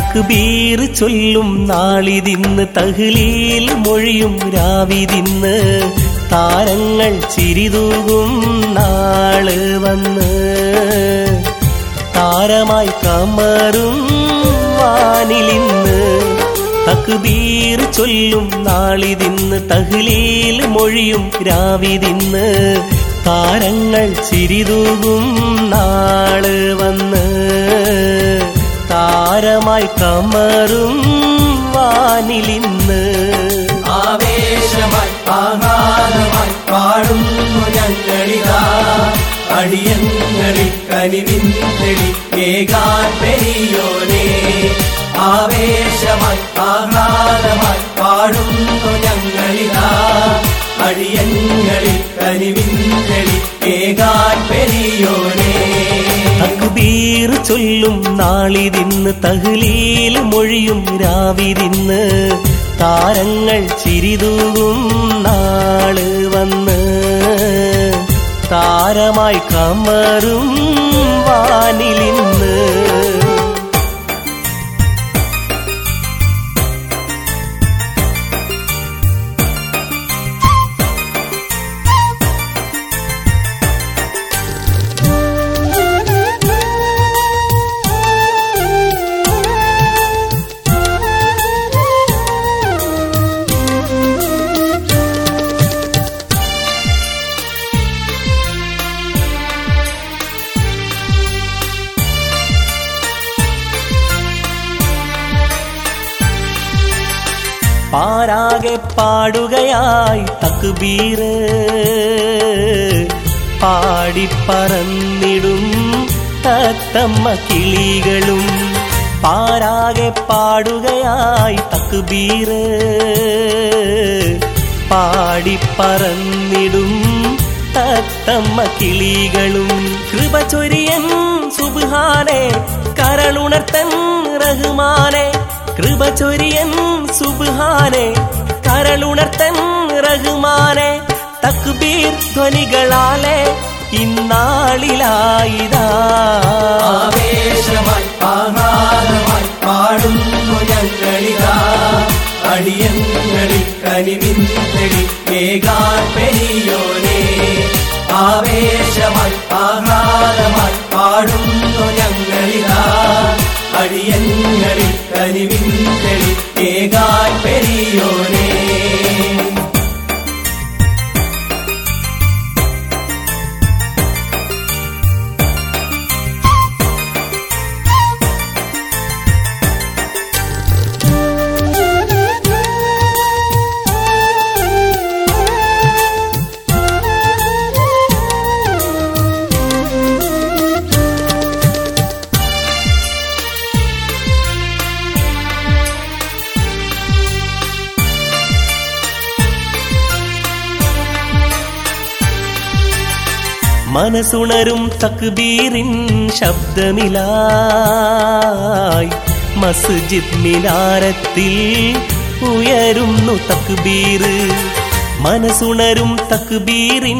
തക്ബീർ ചൊല്ലും നാളിതിന്ന് തഹ്ലീൽ മൊഴിയും രാവിതിന്ന് താരങ്ങൾ ചിരിതൂകും നാള് വന്ന് താരമായി കമറും വാനിലിന്ന് തക്ബീർ ചൊല്ലും നാളിതിന്ന് തഹ്ലീൽ മൊഴിയും രാവിതിന്ന് താരങ്ങൾ ചിരിതൂകും നാള് വന്ന് താരമായി കമറും വാനിലിന്ന് ആവേശമായി ആഹ്ലാദമായി പാടുന്നു ഞങ്ങളിതാ അടിയങ്ങളിൽ കനിവിൻ തെളി ഏകാൻ പെരിയോനെ ആവേശമായി ആഹ്ലാദമായി പാടുന്നു ഞങ്ങളിതാ അടിയങ്ങളിൽ കനിവിൻ തെളി ഏകാൻ പെരിയോനെ തക്ബീർ ചൊല്ലും നാളിതിന്ന് തഹ്ലീൽ മൊഴിയും രാവിതിന്ന് താരങ്ങൾ ചിരിതൂകും നാള് വന്ന് താരമായി കമറും വാനിലിന്ന് പാരാകെ പാടുകയായി തക്ബീറ് പാടിപ്പറന്നിടും തത്തമ്മ കിളികളും പാരാകെ പാടുകയായി തക്ബീറ് പാടിപ്പറന്നിടും തത്തമ്മ കിളികളും കൃപ ചൊരിയൻ സുബാനെ കരളുണർത്തൻ റഹ്മാനെ കൃപ ചൊരിയൻ സുബാനെ കരളുണർത്തൻ റഹ്മാനെ തക്ബീർ ധ്വനികളാലെ ഇന്നാളിലായിതാ ആവേശമായി ആഹ്ലാദമായി പാടുന്നു ഞങ്ങളിതാ അടിയങ്ങളിൽ കനിവിൻ തെളി ഏകാൻ പെരിയോനെ ആവേശമായി ആഹ്ലാദമായി പാടുന്നു ഞങ്ങളിതാ അടിയങ്ങളിൽ കനിവിൻ തെളി ഏകാൻ പെരിയോനെ മനസുണരും തക്ബീറിൻ ശബ്ദമിലായി മസ്ജിദ് മിനാരത്തിൽ ഉയരുന്നു തക്ബീർ മനസുണരും തക്ബീറിൻ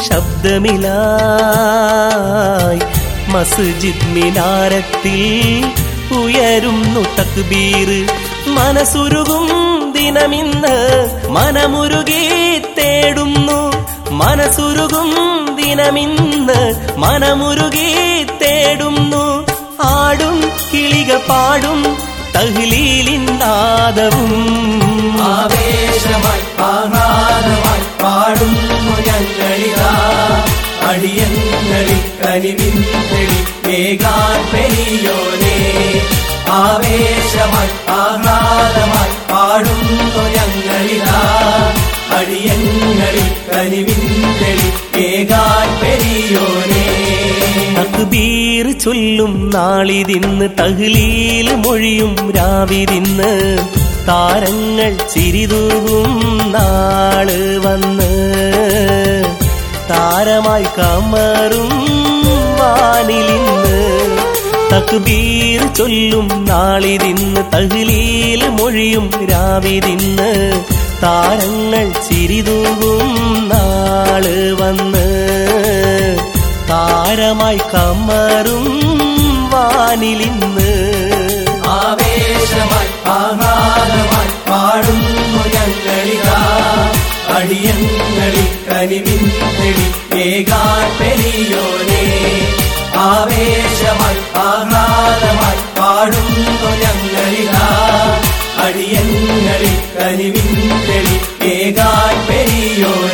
ശബ്ദമിലായി മസ്ജിദ് മിനാരത്തിൽ ഉയരുന്നു തക്ബീർ മനസുരുകും ദിനമിന്ന് മനമുരുകി തേടുന്നു മനസുരുകും ദിനമിന്ന് മനമുരുകി തേടുന്നു ആടും കിളികൾ പാടും തഹ്ലീലിൻ നാദവും ആവേശമായി ആഹ്ലാദമായി പാടുന്നു ഞങ്ങളിതാ അടിയങ്ങളിൽ കനിവിൻ തെളി ഏകാൻ പെരിയോനെ ആവേശമായി ആഹ്ലാദമായി പാടുന്നു ഞങ്ങളിതാ അടിയങ്ങളിൽ കനിവിൻ തെളി ഏകാൻ പെരിയോനെ തക്ബീർ ചൊല്ലും നാളിതിന്ന് തഹ്ലീൽ മൊഴിയും രാവിതിന്ന് താരങ്ങൾ ചിരിതൂകും നാള് വന്ന് താരമായി കമറും വാനിലിന്ന് തക്ബീർ ചൊല്ലും നാളിതിന്ന് തഹ്ലീൽ മൊഴിയും രാവിതിന്ന് താരങ്ങൾ ചിരിതൂകും നാള് വന്ന് താരമായി കമറും വാനിലിന്ന് ആവേശ അടിയങ്ങളിൽ കനിവിന്തളി ഏകാൻ പെരിയോനെ ആവേശമായി ആഹ്ലാദമായി പാടുന്നു ഞങ്ങളിതാ അടിയങ്ങളിൽ കനിവിന്തളി ഏകാൻ പെരിയോനെ